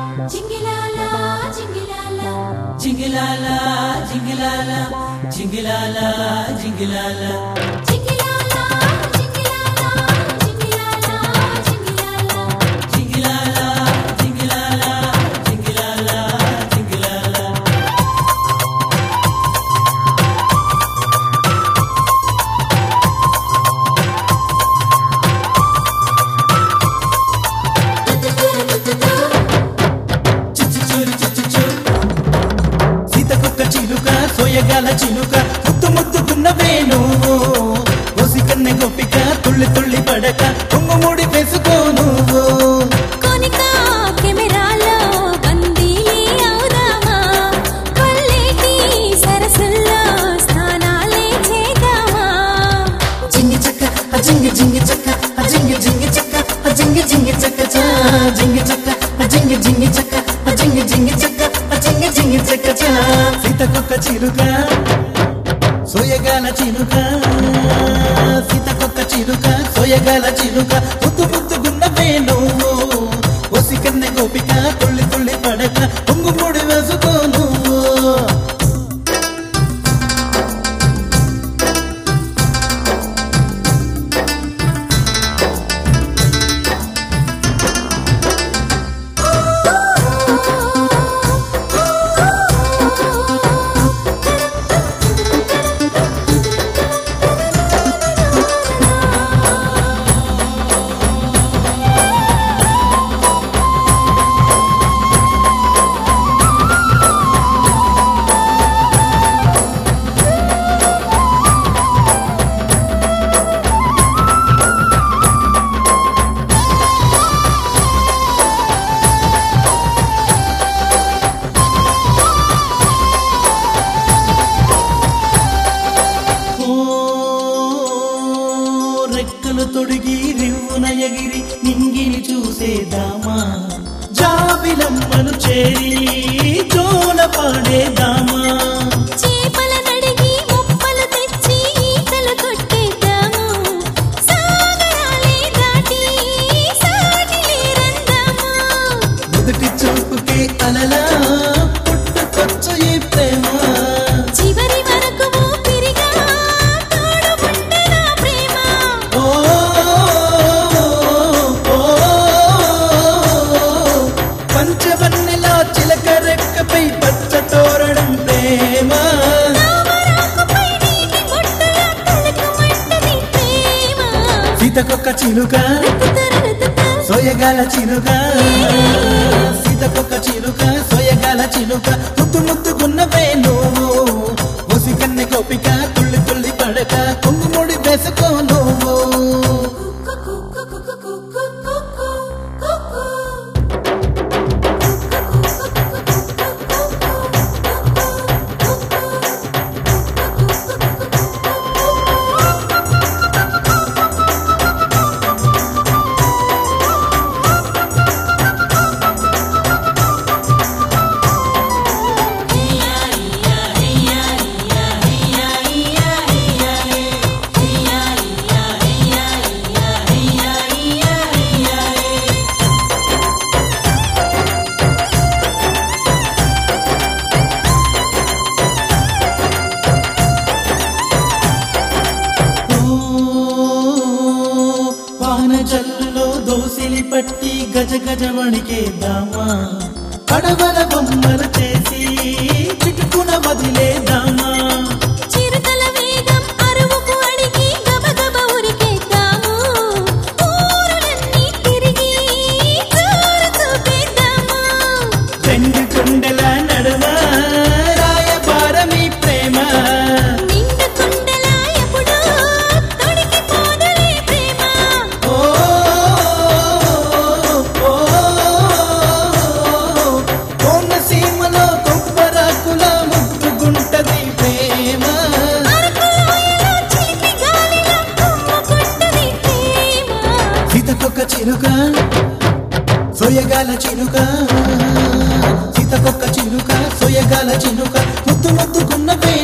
జింగిలాలా జింగిలాలా జింగిలాల జింగిలాల జింగిలాల జింగిలాల జింగిలాలా జింగిలాలా జింగిలాలా జింగిలాలా జింగిలాల జింగిలాల జింగిలాల జింగిలాల చిచ్చుచూరు చిచ్చుచూరు సీతకొక్క చిలుక సోయగాల చిలుక ముద్దు ముద్దుకున్నవే నువ్వు ఒసి కన్నె గొప్పిక తుళ్ళి తుళ్ళి పడక కొంగుముడి వేసుకో నువ్వు కొనిక కెమెరాలో బందీలి అవుదామా కొల్లేటి సరస్సుల్లో స్నానాలే చేద్దామా జింగి చక్క ఆ జింగి జింగి చక్క ఆ జింగి జింగి చక్క ఆ జింగి జింగి చక్క చా జింగి చక్క ఆ జింగి జింగి చక్క ఆ జింగి జింగి చక్క ఆ జింగి జింగి చక్క చా సీతకొక్క చిలుక సోయగాల చిలుక సీతకొక్క చిలుక సోయగాల చిలుక ముద్దు ముద్దుగున్నవే నువ్వు ఒసి కన్నె గోపిక తుళ్ళి తుళ్ళి పడక పొంగుముడి వేసుకో నువ్వు ఓ రెక్కలు తొడిగి రివ్వున ఎగిరి నింగిని చూసేదామా జాబిలమ్మను చేరి జోల పాడేదామా చేపల నడిగి ముప్పలు తెచ్చి ఈతలు కొట్టేద్దాము సాగరాలే దాటి సాగిలే రందాము మొదటి చూపుకే అలలా పుట్టుకొచ్చు ఈ ప్రేమ చివరి వరకు ఊపిరిగా తోడుకుంటే నా ప్రేమ ఓ ఓ, పంచవన్నెలా చిలక రెక్కపై పచ్చ తోరణం ప్రేమ తామరాకుపై నీటి బొట్టులా తళుకుమంటది ప్రేమ సీతకొక్క చిలుక రుతుతరుతుత సోయగాల చిలుక సీతకొక్క చిలుక సోయగాల చిలుక ముద్దు ముద్దుకున్నవే నువ్వు ఒసి కన్నె గోపిక తుళ్ళి తుళ్ళి పడక కొంగుముడి వేసుకో నువ్వు ఓ, వాన జల్లులో దోసిలి పట్టి గజ గజ వణికేద్దామా పడవల బొమ్మలు చేసి చిటుకున వదిలేద్దామా చిరుతల వేగం అరువుకు అడిగి గబగబ ఉరికేద్దాము ఊరులన్నీ తిరిగి చూరు చూపేద్దాము రెండు కుండల నడుమ రాయబారమి ప్రేమ నిండు కుండలా ఎప్పుడూ తొడిగిపోదులే ప్రేమ ఓ, ఓ, కోనసీమలో కొబ్బరాకుల ముద్దుగుంటది ప్రేమ అరకులోయలో చిలిపి గాలిలో కుమ్ముకుంటది ప్రేమ సీతకొక్క చిలుక సోయగాల చిలుక సీతకొక్క చిలుక సోయగాల చిలుక ముద్దు ముద్దుకున్నవే